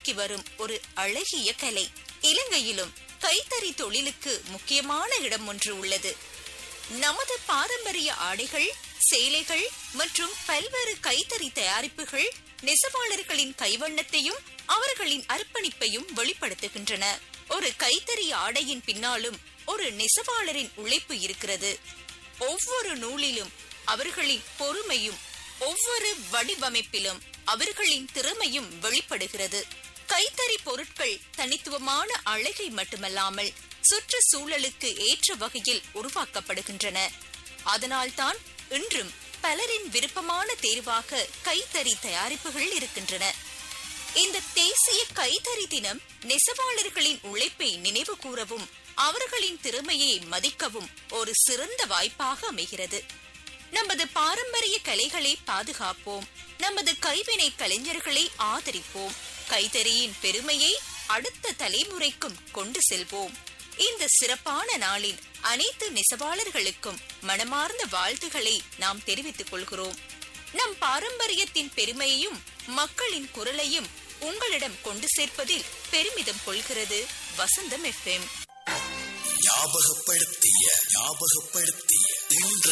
உருவாக்கி வரும் ஒரு அழகிய கலை இலங்கையிலும் கைத்தறி தொழிலுக்கு முக்கியமான இடம் ஒன்று உள்ளது நமது பாரம்பரிய ஆடைகள் சேலைகள் மற்றும் பல்வேறு கைத்தறி தயாரிப்புகள் நெசவாளர்களின் கைவண்ணத்தையும் அவர்களின் அர்ப்பணிப்பையும் வெளிப்படுத்துகின்றன ஒரு கைத்தறி ஆடையின் பின்னாலும் ஒரு நெசவாளரின் உழைப்பு இருக்கிறது ஒவ்வொரு நூலிலும் அவர்களின் பொறுமையும் ஒவ்வொரு வடிவமைப்பிலும் அவர்களின் திறமையும் வெளிப்படுகிறது கைத்தறி பொருட்கள் தனித்துவமான அழகை மட்டுமல்லாமல் சுற்றுச்சூழலுக்கு ஏற்ற வகையில் உருவாக்கப்படுகின்றன அதனால்தான் இன்றும் பலரின் விருப்பமான தேர்வாக கைத்தறி தயாரிப்புகள் இருக்கின்றன இந்த தேசிய கைத்தறி தினம் நெசவாளர்களின் உழைப்பை நினைவு கூறவும் அவர்களின் திறமையை மதிக்கவும் ஒரு சிறந்த வாய்ப்பாக அமைகிறது நமது பாரம்பரிய கலைகளை பாதுகாப்போம் நமது கைவினை கலைஞர்களை ஆதரிப்போம் கைத்தறியின் பெருமையை அடுத்த தலைமுறைக்கும் கொண்டு செல்வோம் இந்த சிறப்பான நாளில் அனைத்து நெசவாளர்களுக்கும் மனமார்ந்த வாழ்த்துக்களை நாம் தெரிவித்துக் கொள்கிறோம் நம் பாரம்பரியத்தின் பெருமையையும் மக்களின் குரலையும் உங்களிடம் கொண்டு சேர்ப்பதில் பெருமிதம் கொள்கிறது வசந்தம் எஃப்எம் ஞாபகப்படுத்திய ஞாபகப்படுத்திய இன்று